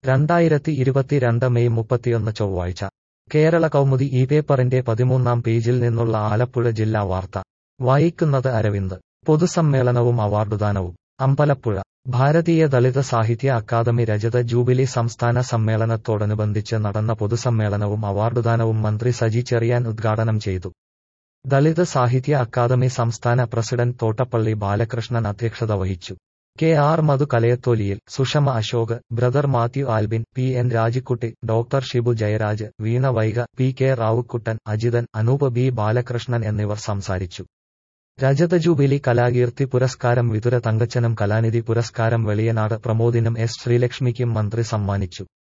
രണ്ടായിരത്തി ഇരുപത്തിരണ്ട് മെയ് മുപ്പത്തിയൊന്ന് ചൊവ്വാഴ്ച കേരള കൗമുദി ഈ പേപ്പറിന്റെ പതിമൂന്നാം പേജിൽ നിന്നുള്ള ആലപ്പുഴ ജില്ലാ വാർത്ത വായിക്കുന്നത് അരവിന്ദ് പൊതുസമ്മേളനവും അവാർഡുദാനവും അമ്പലപ്പുഴ ഭാരതീയ ദളിത് സാഹിത്യ അക്കാദമി രജത ജൂബിലി സംസ്ഥാന സമ്മേളനത്തോടനുബന്ധിച്ച് നടന്ന പൊതുസമ്മേളനവും അവാർഡുദാനവും മന്ത്രി സജി ചെറിയാൻ ഉദ്ഘാടനം ചെയ്തു ദളിത് സാഹിത്യ അക്കാദമി സംസ്ഥാന പ്രസിഡന്റ് തോട്ടപ്പള്ളി ബാലകൃഷ്ണൻ അധ്യക്ഷത വഹിച്ചു കെ ആർ മധു കലയത്തോലിയിൽ Sushama Ashok brother Mathew Albin P N Rajikutty doctor Shibu Jayaraj Veena Vaiga P K Ravukuttan Ajithan Anoop B Balakrishnan എന്നിവർ സംസാരിച്ചു രജത ജൂബിലി കലാകീർത്തി പുരസ്കാരം വിതുര തങ്കച്ചനും കലാനിധി പുരസ്കാരം വെളിയനാട് പ്രമോദിനും എസ് ശ്രീലക്ഷ്മിക്കും മന്ത്രി സമ്മാനിച്ചു